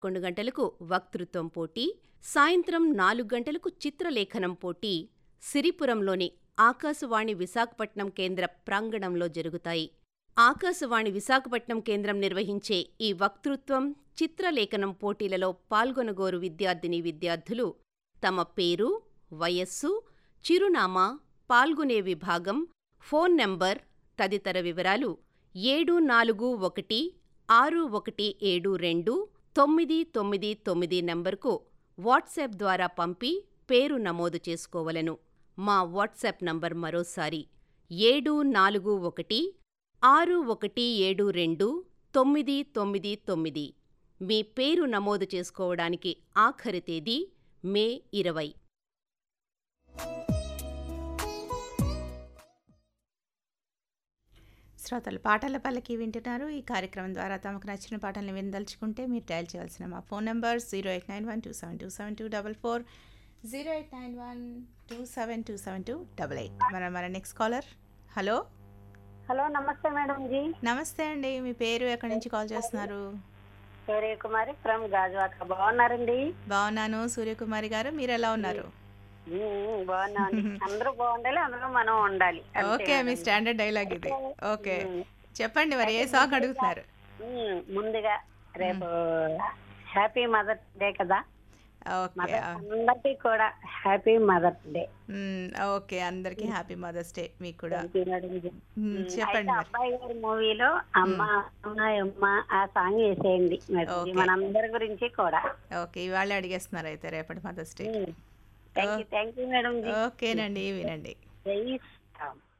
పదకొండు గంటలకు వక్తృత్వం పోటీ సాయంత్రం నాలుగు గంటలకు చిత్రలేఖనం పోటీ సిరిపురంలోని ఆకాశవాణి విశాఖపట్నం కేంద్ర ప్రాంగణంలో జరుగుతాయి ఆకాశవాణి విశాఖపట్నం కేంద్రం నిర్వహించే ఈ వక్తృత్వం చిత్రలేఖనం పోటీలలో పాల్గొనగోరు విద్యార్థిని విద్యార్థులు తమ పేరు వయస్సు చిరునామా పాల్గొనే విభాగం ఫోన్ నంబర్ తదితర వివరాలు ఏడు నాలుగు ఒకటి ఆరు ఒకటి ఏడు రెండు తొమ్మిది తొమ్మిది తొమ్మిది నంబర్కు వాట్సాప్ ద్వారా పంపి పేరు నమోదు చేసుకోవలను మా వాట్సాప్ నంబర్ మరోసారి ఏడు నాలుగు ఒకటి ఆరు ఒకటి ఏడు రెండు తొమ్మిది తొమ్మిది తొమ్మిది మీ పేరు నమోదు చేసుకోవడానికి ఆఖరి తేదీ మే ఇరవై శ్రోతలు పాటల పల్లకి వింటున్నారు ఈ కార్యక్రమం ద్వారా తమకు నచ్చిన పాటలను వినదలుచుకుంటే మీరు డయల్ చేయాల్సిన మా phone number zero eight nine one two seven two seven two double four zero eight nine one two seven two seven two double eight మన మన నెక్స్ట్ కాలర్ హలో హలో నమస్తే మేడం జీ నమస్తే అండి మీ పేరు ఎక్కడి నుంచి కాల్ చేస్తున్నారు సూర్యకుమారి ఫ్రమ్ గాజువాక బాగున్నారండి బాగున్నాను సూర్యకుమారి గారు మీరు ఎలా ఉన్నారు ఉమ్, బాగున్నామండి అందరూ బాగుండాలి అందరూ మనం ఉండాలి అంతే ఓకే మీ మేడం. స్టాండర్డ్ డైలాగ్ ఇది ఓకే ఉమ్, చెప్పండి మరి ఏ సాంగ్ అడుగుతున్నారు ఉమ్, ముందుగా రేపు హ్యాపీ మదర్ డే కదా ఓకే మదర్ అందరికీ కూడా హ్యాపీ మదర్ డే మ్మ్, ఓకే అందరికీ హ్యాపీ మదర్స్ డే మీకు కూడా థ్యాంక్ యూ మేడం జీ. మ్మ్, ఉమ్, చెప్పండి అయితే మరి అబ్బాయి గారి మూవీలో అమ్మ అమ్మ అమ్మ ఆ సాంగ్ వేసేయండి మేడం జీ. ఓకే. మనందరి గురించి కూడా ఓకే ఇవాళ అడిగేస్తున్నారు అయితే రేపటి mother's day thank you thank you madam ji ఓకేనండి వినండి జై శ్రీరామ్